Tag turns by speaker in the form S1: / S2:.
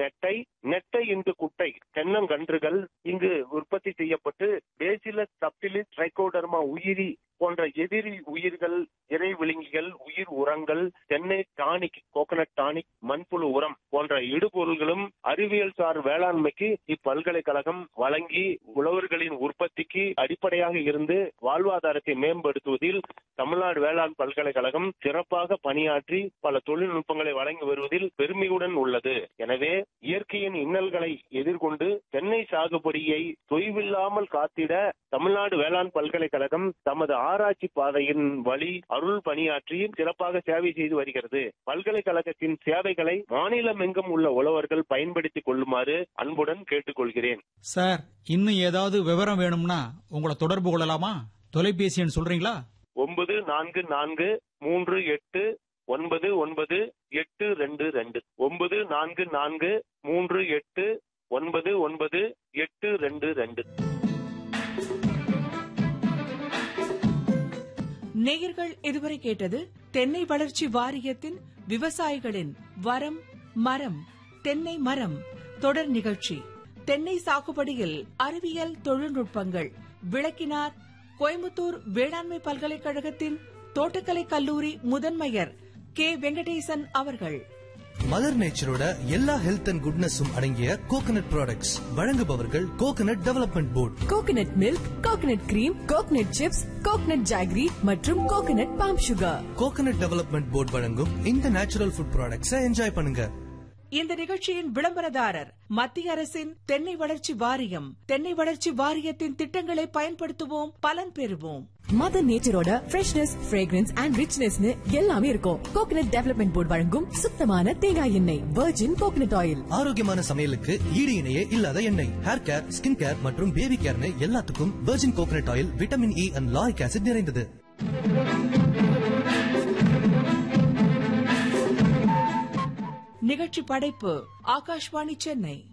S1: நெட்டை நெட்டை இன்று குட்டை தென்னங்கன்றுகள் இங்கு உற்பத்தி செய்யப்பட்டு பேசிலஸ் சப்டிலிஸ் ட்ரைகோடர்மா உயிரி போன்ற எதிரி உயிர்கள் இறை விழுங்கிகள் உயிர் உரங்கள் தென்னை டானிக் கோகனட் டானிக் மண்புழு உரம் போன்ற இடுபொருள்களும் அறிவியல் சார் வேளாண்மைக்கு இப்பல்கலைக்கழகம் வழங்கி உழவர்களின் உற்பத்திக்கு அடிப்படையாக இருந்து வாழ்வாதாரத்தை மேம்படுத்துவதில் தமிழ்நாடு வேளாண் பல்கலைக்கழகம் சிறப்பாக பணியாற்றி பல தொழில்நுட்பங்களை வழங்கி வருவதில் பெருமையுடன் உள்ளது எனவே இயற்கையின் இன்னல்களை எதிர்கொண்டு தென்னை சாகுபடியை தொய்வில்லாமல் காத்திட தமிழ்நாடு வேளாண் பல்கலைக்கழகம் தமது ஆராய்ச்சி பாதையின் வழி அருள் பணியாற்றி சிறப்பாக சேவை செய்து வருகிறது பல்கலைக்கழகத்தின் சேவைகளை மாநிலமெங்கும் உள்ள உழவர்கள் பயன்படுத்திக் கொள்ளுமாறு அன்புடன் கேட்டுக்கொள்கிறேன்
S2: சார் இன்னும் ஏதாவது விவரம் வேணும்னா உங்களை தொடர்பு கொள்ளலாமா தொலைபேசி எண் சொல்றீங்களா
S1: ஒன்பது நான்கு நான்கு மூன்று எட்டு ஒன்பது ஒன்பது எட்டு ரெண்டு ரெண்டு ஒன்பது நான்கு நான்கு மூன்று எட்டு ஒன்பது ஒன்பது எட்டு ரெண்டு ரெண்டு
S3: நேயர்கள் இதுவரை கேட்டது தென்னை வளர்ச்சி வாரியத்தின் விவசாயிகளின் வரம் மரம் தென்னை மரம் தொடர் நிகழ்ச்சி தென்னை சாகுபடியில் அறிவியல் தொழில்நுட்பங்கள் விளக்கினார் கோயம்புத்தூர் வேளாண்மை பல்கலைக்கழகத்தின் தோட்டக்கலை கல்லூரி முதன்மையர் கே வெங்கடேசன் அவர்கள்
S4: மதர் நேச்சரோட எல்லா ஹெல்த் அண்ட் குட்னஸும் அடங்கிய கோகனட் ப்ராடக்ட்ஸ் வழங்குபவர்கள் coconut development board
S5: coconut milk coconut cream coconut chips coconut jaggery மற்றும் coconut palm sugar
S4: coconut development board வழங்கும் இந்த நேச்சுரல் ஃபுட் ப்ராடக்ட்ஸை என்ஜாய் பண்ணுங்க
S3: இந்த நிகழ்ச்சியின் விளம்பரதாரர் மத்திய அரசின் தென்னை வளர்ச்சி வாரியம் தென்னை வளர்ச்சி வாரியத்தின் திட்டங்களை பயன்படுத்துவோம் பலன் பெறுவோம்
S5: மதர் நேச்சரோட ஃப்ரெஷ்னஸ் ஃப்ரேக்ரன்ஸ் அண்ட் ரிச்னஸ்னு எல்லாமே இருக்கும் கோகனட் டெவலப்மெண்ட் போர்டு வழங்கும் சுத்தமான தேங்காய் எண்ணெய் வெர்ஜின் கோகனட் ஆயில்
S4: ஆரோக்கியமான சமையலுக்கு ஈடு இணையே இல்லாத எண்ணெய் ஹேர் கேர் ஸ்கின் கேர் மற்றும் பேபி கேர்னு எல்லாத்துக்கும் virgin coconut oil vitamin E and lauric acid நிறைந்தது
S3: நிகழ்ச்சி படைப்பு ஆகாஷ்வாணி சென்னை